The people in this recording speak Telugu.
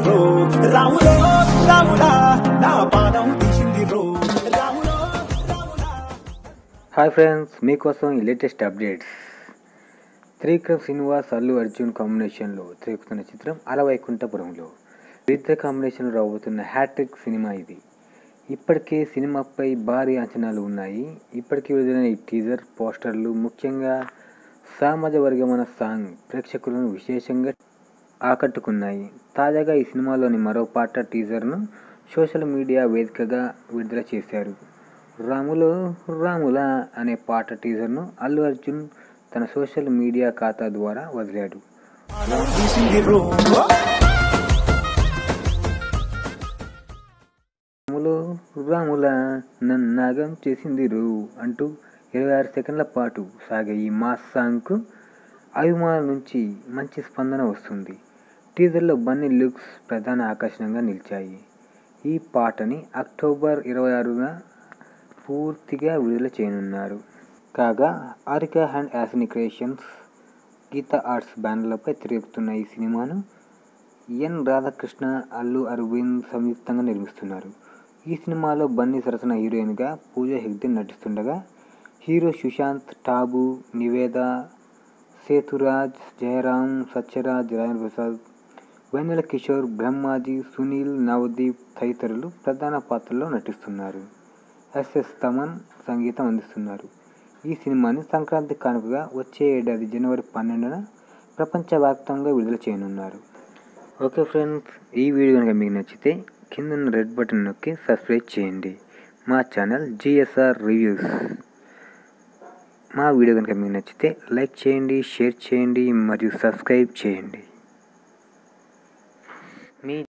రో రాములో రాములా నా పానం తీసింది రో రాములో రాములా హాయ్ ఫ్రెండ్స్ మీకోసం ఈ లేటెస్ట్ అప్డేట్స్ త్రివిక్రమ్ శ్రీనివాస్ అల్లు అర్జున్ కాంబినేషన్లో తిరుగుతున్న చిత్రం అలవైకుంఠపురంలో వీరిద్దరి కాంబినేషన్లో రాబోతున్న హ్యాట్రిక్ సినిమా ఇది ఇప్పటికే సినిమాపై భారీ అంచనాలు ఉన్నాయి ఇప్పటికే విడుదలైన ఈ టీజర్ పోస్టర్లు ముఖ్యంగా సామాజ వర్గమైన సాంగ్ ప్రేక్షకులను విశేషంగా ఆకట్టుకున్నాయి తాజాగా ఈ సినిమాలోని మరో పాట టీజర్ను సోషల్ మీడియా వేదికగా విడుదల చేశారు రాములో రాములా అనే పాట టీజర్ను అల్లు అర్జున్ తన సోషల్ మీడియా ఖాతా ద్వారా వదిలాడు పానం తీసింది రో రాములో రాములా నన్నాగం చేసింది రూ అంటూ ఇరవై ఆరు సెకండ్ల పాటు సాగే ఈ మాస్ సాంగ్కు అభిమానుల నుంచి మంచి స్పందన వస్తుంది టీజర్లో బన్నీ లుక్స్ ప్రధాన ఆకర్షణగా నిలిచాయి ఈ పాటని అక్టోబర్ ఇరవై ఆరున పూర్తిగా విడుదల చేయనున్నారు కాగా Haarika and Hassine Creations Geetha Arts బ్యానర్లపై తిరుగుతున్న ఈ సినిమాను ఎన్ రాధాకృష్ణ అల్లు అరవింద్ సంయుక్తంగా నిర్మిస్తున్నారు ఈ సినిమాలో బన్నీ సరసన హీరోయిన్గా పూజ హెగ్దే నటిస్తుండగా హీరో సుశాంత్ టాబు నివేద సేతురాజ్ జయరాం సత్యరాజ్ రాజేంద్ర ప్రసాద్ వెన్నెల కిషోర్ బ్రహ్మాజీ సునీల్ నవదీప్ తదితరులు ప్రధాన పాత్రల్లో నటిస్తున్నారు ఎస్ఎస్ తమన్ సంగీతం అందిస్తున్నారు ఈ సినిమాని సంక్రాంతి కానుకగా వచ్చే ఏడాది జనవరి పన్నెండున ప్రపంచవ్యాప్తంగా విడుదల చేయనున్నారు ఓకే ఫ్రెండ్స్ ఈ వీడియో కనుక మీకు నచ్చితే కింద ఉన్న రెడ్ బటన్ నొక్కి సబ్స్క్రైబ్ చేయండి మా ఛానల్ జిఎస్ఆర్ రివ్యూస్ మా వీడియో కనుక మీకు నచ్చితే లైక్ చేయండి షేర్ చేయండి మరియు సబ్స్క్రైబ్ చేయండి మీ